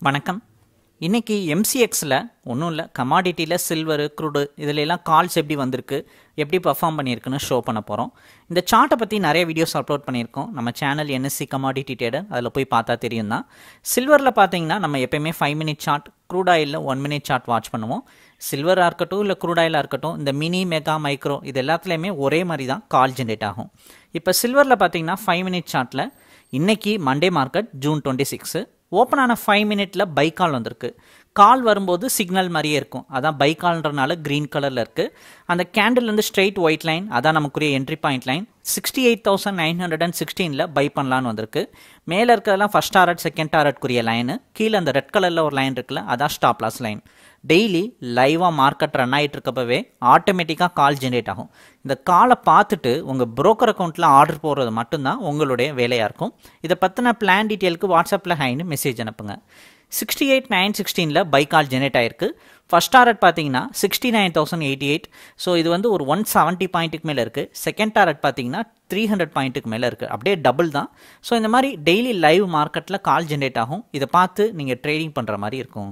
வணக்கம் இன்னைக்கு எம்சிஎக்ஸில் ஒன்றும் இல்லை கமாடிட்டியில் சில்வரு க்ரூடு இதில் எல்லாம் கால்ஸ் எப்படி வந்திருக்கு எப்படி பர்ஃபார்ம் பண்ணியிருக்குன்னு ஷோ பண்ண போகிறோம் இந்த சார்ட்டை பற்றி நிறைய வீடியோஸ் அப்லோட் பண்ணியிருக்கோம் நம்ம சேனல் என்எஸ்சி கமாடிட்டி டேடர் அதில் போய் பார்த்தா தெரியும் தான் சில்வரில் பார்த்தீங்கன்னா நம்ம எப்பயுமே ஃபைவ் மினிட் சார்ட் க்ரூட் ஆயிலில் ஒன் மினிட் சார்ட் வாட்ச் பண்ணுவோம் சில்வராக இருக்கட்டும் இல்லை க்ரூட் ஆயிலாக இருக்கட்டும் இந்த மினி மெகா மைக்ரோ இது எல்லாத்துலேயுமே ஒரே மாதிரி தான் கால் ஜென்ரேட் ஆகும் இப்போ சில்வரில் பார்த்தீங்கன்னா ஃபைவ் மினிட் சார்ட்டில் இன்னைக்கு Monday market June twenty six open ஆன ஃபைவ் மினிட்ல பை கால் வந்திருக்கு கால் வரும்போது சிக்னல் மாதிரியே இருக்கும் அதான் பை கால்ன்றனால க்ரீன் கலரில் இருக்குது அந்த கேண்டில்லேருந்து ஸ்ட்ரெயிட் ஒயிட் லைன் அதான் நமக்குரிய entry point line sixty eight thousand nine hundred and சிக்ஸ்டீனில் பை பண்ணலான்னு வந்திருக்கு மேலே இருக்கிறதெல்லாம் ஃபஸ்ட் டாரட் செகண்ட் டாரட்க்குரிய லைனு கீழே அந்த ரெட் கலரில் ஒரு லைன் இருக்குல்ல அதான் ஸ்டாப் லாஸ் லைன் டெய்லி லைவாக மார்க்கெட் ரன் ஆகிட்டு இருக்கப்பவே ஆட்டோமேட்டிக்காக கால் ஜென்ரேட் ஆகும் இந்த காலை பார்த்துட்டு உங்கள் broker அக்கௌண்ட்டில் ஆர்டர் போடுறது மட்டும்தான் உங்களுடைய வேலையாக இருக்கும் இதை பற்றின பிளான் டீட்டெயிலுக்கு வாட்ஸ்அப்பில் ஹைன்னு மெசேஜ் அனுப்புங்க சிக்ஸ்டி எயிட் நைன் சிக்ஸ்டீனில் பை கால் ஜெனரேட் ஆயிருக்கு ஃபஸ்ட் டாரட் பார்த்தீங்கன்னா sixty nine thousand eighty eight so இது வந்து ஒரு ஒன் செவன்ட்டி பாயிண்ட்டுக்கு மேலே இருக்குது செகண்ட் டாரட் பார்த்தீங்கன்னா த்ரீ ஹண்ட்ரட் பாயிண்ட்டுக்கு மேலே இருக்குது அப்படியே டபுள் தான் ஸோ இந்த மாதிரி டெய்லி லைவ் மார்க்கெட்டில் கால் ஜென்ரேட் ஆகும் இதை பார்த்து நீங்கள் ட்ரேடிங் பண்ணுற மாதிரி இருக்கும்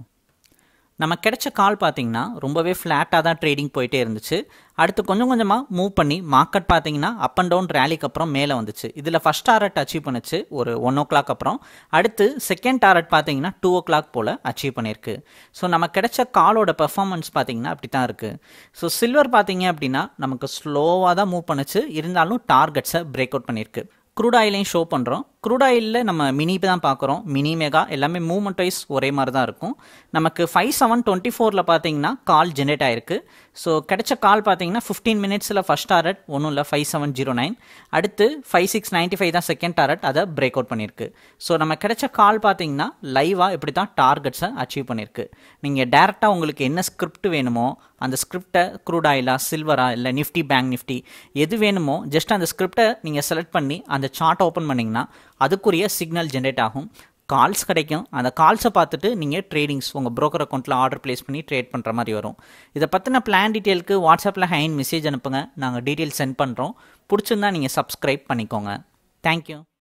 நம்ம கிடைச்ச கால் பார்த்தீங்கன்னா ரொம்பவே ஃப்ளாட்டாக தான் ட்ரேடிங் போயிட்டே இருந்துச்சு அடுத்து கொஞ்சம் கொஞ்சமாக மூவ் பண்ணி மார்க்கெட் பார்த்தீங்கன்னா அப் அண்ட் டவுன் ரேலிக்கு அப்புறம் மேலே வந்துச்சு இதில் ஃபஸ்ட் டாரட் அச்சீவ் பண்ணுச்சு ஒரு ஒன் ஓ கிளாக் அப்புறம் அடுத்து செகண்ட் டாரட் பார்த்தீங்கன்னா டூ ஓ கிளாக் போல் அச்சீவ் பண்ணியிருக்கு ஸோ நம்ம கிடைச்ச காலோட பெர்ஃபார்மன்ஸ் பார்த்தீங்கன்னா அப்படி தான் இருக்குது ஸோ சில்வர் பார்த்தீங்க அப்படின்னா நமக்கு ஸ்லோவாக தான் மூவ் பண்ணுச்சு இருந்தாலும் டார்கெட்ஸை பிரேக் அவுட் பண்ணியிருக்கு க்ரூட் ஆயிலையும் ஷோ பண்ணுறோம் க்ரூட் ஆயிலில் நம்ம மினி தான் பார்க்குறோம் மினி மெகா எல்லாமே மூவ்மெண்ட் வைஸ் ஒரே மாதிரி தான் இருக்கும் நமக்கு ஃபைவ் செவன் டுவெண்ட்டி ஃபோரில் பார்த்தீங்கன்னா கால் ஜென்ரேட் ஆயிருக்கு ஸோ கிடைச்ச கால் பார்த்தீங்கன்னா ஃபிஃப்டீன் மினிட்ஸில் ஃபஸ்ட் டாரட் ஒன்றும் இல்லை ஃபைவ் செவன் ஜீரோ நைன் அடுத்து ஃபைவ் சிக்ஸ் நைன்ட்டி ஃபைவ் தான் செகண்ட் டாரட் அதை பிரேக் அவுட் பண்ணியிருக்கு ஸோ நம்ம கிடைச்ச கால் பார்த்தீங்கன்னா லைவாக இப்படி தான் டார்கெட்ஸை அச்சீவ் பண்ணியிருக்கு நீங்கள் டேரெக்டாக உங்களுக்கு என்ன ஸ்கிரிப்ட் வேணுமோ அந்த ஸ்கிரிப்டை க்ரூட் ஆயிலா சில்வரா இல்லை நிஃப்டி பேங்க் நிஃப்டி எது வேணுமோ ஜஸ்ட் அந்த ஸ்கிரிப்டை நீங்கள் செலக்ட் பண்ணி அந்த சார்ட்டை ஓப்பன் பண்ணிங்கன்னா அதுக்குரிய சிக்னல் ஜென்ரேட் ஆகும் கால்ஸ் கிடைக்கும் அந்த கால்ஸை பார்த்துட்டு நீங்கள் ட்ரேடிங்ஸ் உங்கள் broker அக்கௌண்ட்டில் ஆர்டர் ப்ளேஸ் பண்ணி ட்ரேட் பண்ணுற மாதிரி வரும் இதை பற்றின பிளான் டீட்டெயிலுக்கு வாட்ஸ்அப்பில் ஹைன் மெசேஜ் அனுப்புங்க நாங்கள் டீட்டெயில் சென்ட் பண்ணுறோம் பிடிச்சிருந்தா நீங்கள் சப்ஸ்கிரைப் பண்ணிக்கோங்க தேங்க்யூ